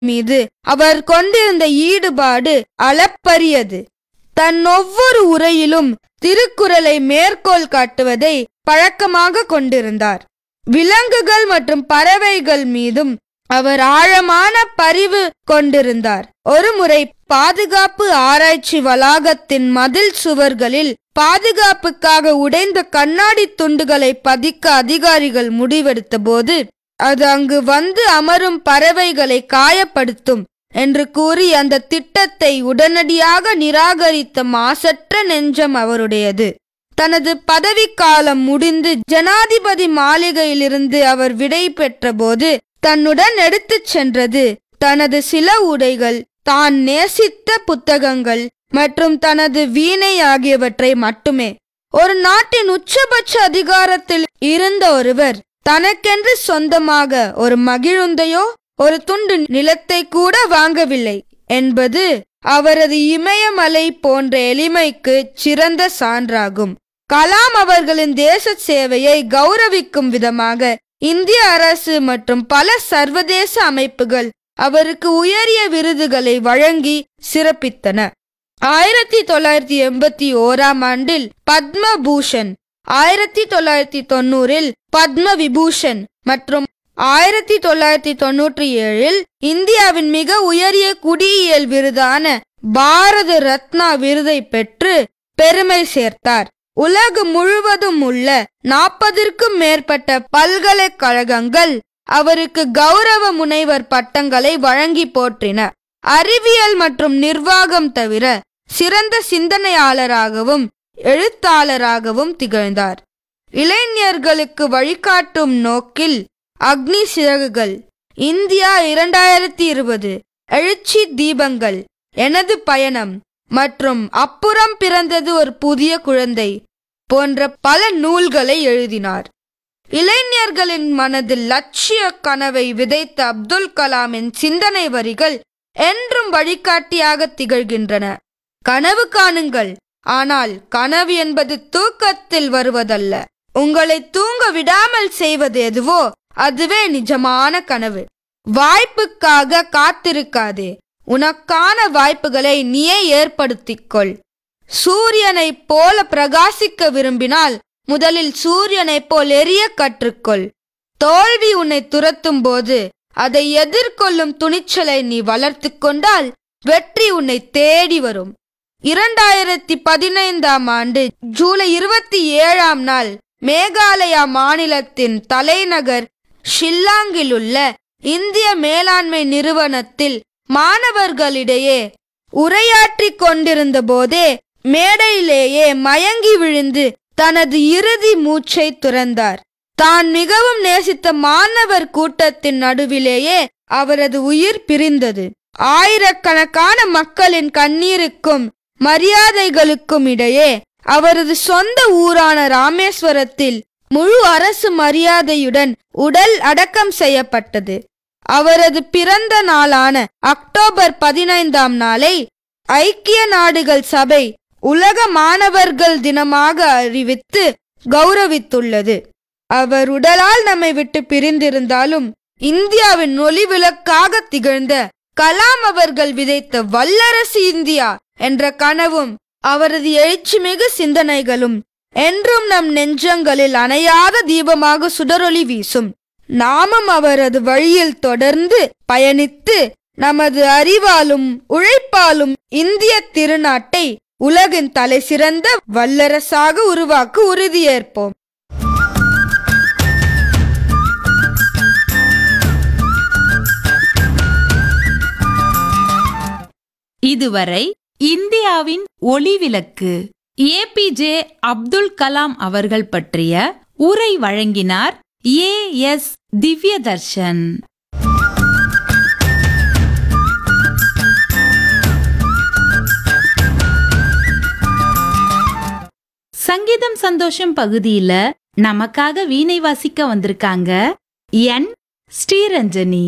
மீது அவர் கொண்டிருந்த ஈடுபாடு அளப்பரியது தன் ஒவ்வொரு உரையிலும் திருக்குறளை மேற்கோள் காட்டுவதை பழக்கமாக கொண்டிருந்தார் விலங்குகள் மற்றும் பறவைகள் மீதும் அவர் ஆழமான பரிவு கொண்டிருந்தார் ஒருமுறை பாதுகாப்பு ஆராய்ச்சி வளாகத்தின் மதில் சுவர்களில் பாதுகாப்புக்காக உடைந்த கண்ணாடி துண்டுகளை பதிக்க அதிகாரிகள் முடிவெடுத்த போது அது அங்கு வந்து அமரும் பறவைகளை காயப்படுத்தும் என்று கூறி அந்த திட்டத்தை உடனடியாக நிராகரித்த மாசற்ற நெஞ்சம் அவருடையது தனது பதவிக்காலம் முடிந்து ஜனாதிபதி மாளிகையிலிருந்து அவர் விடை பெற்றபோது தன்னுடன் எடுத்துச் சென்றது தனது சில உடைகள் தான் நேசித்த புத்தகங்கள் மற்றும் தனது வீணை ஆகியவற்றை மட்டுமே ஒரு நாட்டின் உச்சபட்ச அதிகாரத்தில் இருந்த ஒருவர் தனக்கென்று சொந்தமாக ஒரு மகிழுந்தையோ ஒரு துண்டு நிலத்தை கூட வாங்கவில்லை என்பது அவரது இமயமலை போன்ற எளிமைக்கு சிறந்த சான்றாகும் கலாம் அவர்களின் தேச சேவையை கௌரவிக்கும் விதமாக இந்திய அரசு மற்றும் பல சர்வதேச அமைப்புகள் அவருக்கு உயரிய விருதுகளை வழங்கி சிறப்பித்தன ஆயிரத்தி தொள்ளாயிரத்தி எண்பத்தி ஓராம் ஆண்டில் பத்ம பூஷன் ஆயிரத்தி தொள்ளாயிரத்தி தொண்ணூறில் பத்ம விபூஷன் மற்றும் ஆயிரத்தி தொள்ளாயிரத்தி தொன்னூற்றி ஏழில் இந்தியாவின் மிக உயரிய குடியியல் விருதான பாரத ரத்னா விருதை பெற்று பெருமை சேர்த்தார் உலகம் முழுவதும் உள்ள நாற்பதிற்கும் மேற்பட்ட பல்கலைக்கழகங்கள் அவருக்கு கௌரவ முனைவர் பட்டங்களை வழங்கி போற்றின அறிவியல் மற்றும் நிர்வாகம் தவிர சிறந்த சிந்தனையாளராகவும் எழுத்தாளராகவும் திகழ்ந்தார் இளைஞர்களுக்கு வழிகாட்டும் நோக்கில் அக்னி சிறகுகள் இந்தியா இரண்டாயிரத்தி இருபது எழுச்சி தீபங்கள் எனது பயணம் மற்றும் அப்புறம் பிறந்தது ஒரு புதிய குழந்தை போன்ற பல நூல்களை எழுதினார் இளைஞர்களின் மனதில் லட்சிய கனவை விதைத்த அப்துல் கலாமின் சிந்தனை வரிகள் என்றும் வழிகாட்டியாக திகழ்கின்றன கனவு காணுங்கள் ஆனால் கனவு என்பது தூக்கத்தில் வருவதல்ல உங்களை தூங்க விடாமல் செய்வது எதுவோ அதுவே நிஜமான கனவு வாய்ப்புக்காக காத்திருக்காதே உனக்கான வாய்ப்புகளை நீயே ஏற்படுத்திக்கொள் சூரியனைப் போல பிரகாசிக்க விரும்பினால் முதலில் சூரியனைப் போல் எரிய கற்றுக்கொள் தோல்வி உன்னை துரத்தும் போது அதை எதிர்கொள்ளும் துணிச்சலை நீ வளர்த்து கொண்டால் வெற்றி உன்னை தேடி வரும் இரண்டாயிரத்தி பதினைந்தாம் ஆண்டு ஜூலை இருபத்தி ஏழாம் நாள் மேகாலயா மாநிலத்தின் தலைநகர் ஷில்லாங்கில் உள்ள இந்திய மேலாண்மை நிறுவனத்தில் மாணவர்களிடையே உரையாற்றிக் கொண்டிருந்த போதே மேடையிலேயே மயங்கி விழுந்து தனது இறுதி மூச்சை துறந்தார் தான் மிகவும் நேசித்த மாணவர் கூட்டத்தின் நடுவிலேயே அவரது உயிர் பிரிந்தது ஆயிரக்கணக்கான மக்களின் கண்ணீருக்கும் மரியாதைகளுக்கும் இடையே அவரது சொந்த ஊரான ராமேஸ்வரத்தில் முழு அரசு மரியாதையுடன் உடல் அடக்கம் செய்யப்பட்டது அவரது பிறந்த நாளான அக்டோபர் பதினைந்தாம் நாளை ஐக்கிய நாடுகள் சபை உலக மாணவர்கள் தினமாக அறிவித்து கௌரவித்துள்ளது அவர் உடலால் நம்மை விட்டு பிரிந்திருந்தாலும் இந்தியாவின் ஒளிவிளக்காக திகழ்ந்த கலாம் அவர்கள் விதைத்த வல்லரசு இந்தியா என்ற கனவும் அவரது எழுச்சிமிகு சிந்தனைகளும் என்றும் நம் நெஞ்சங்களில் அணையாத தீபமாக சுடரொளி வீசும் நாமும் அவரது வழியில் தொடர்ந்து பயணித்து நமது அறிவாலும் உழைப்பாலும் இந்திய திருநாட்டை உலகின் தலைசிறந்த வல்லரசாக உருவாக்க உறுதியேற்போம் இதுவரை இந்தியாவின் ஒளிவிளக்கு ஏபிஜே அப்துல் கலாம் அவர்கள் பற்றிய உரை வழங்கினார் ஏ எஸ் திவ்யதர்ஷன் சங்கீதம் சந்தோஷம் பகுதியில நமக்காக வீணை வாசிக்க வந்திருக்காங்க என் ஸ்ரீரஞ்சனி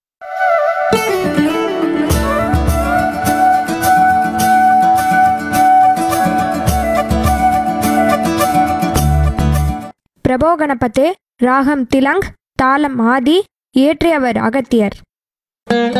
பிரபோ கணபதே ராகம் திலங் தாளம் ஆதி இயற்றியவர் அகத்தியர்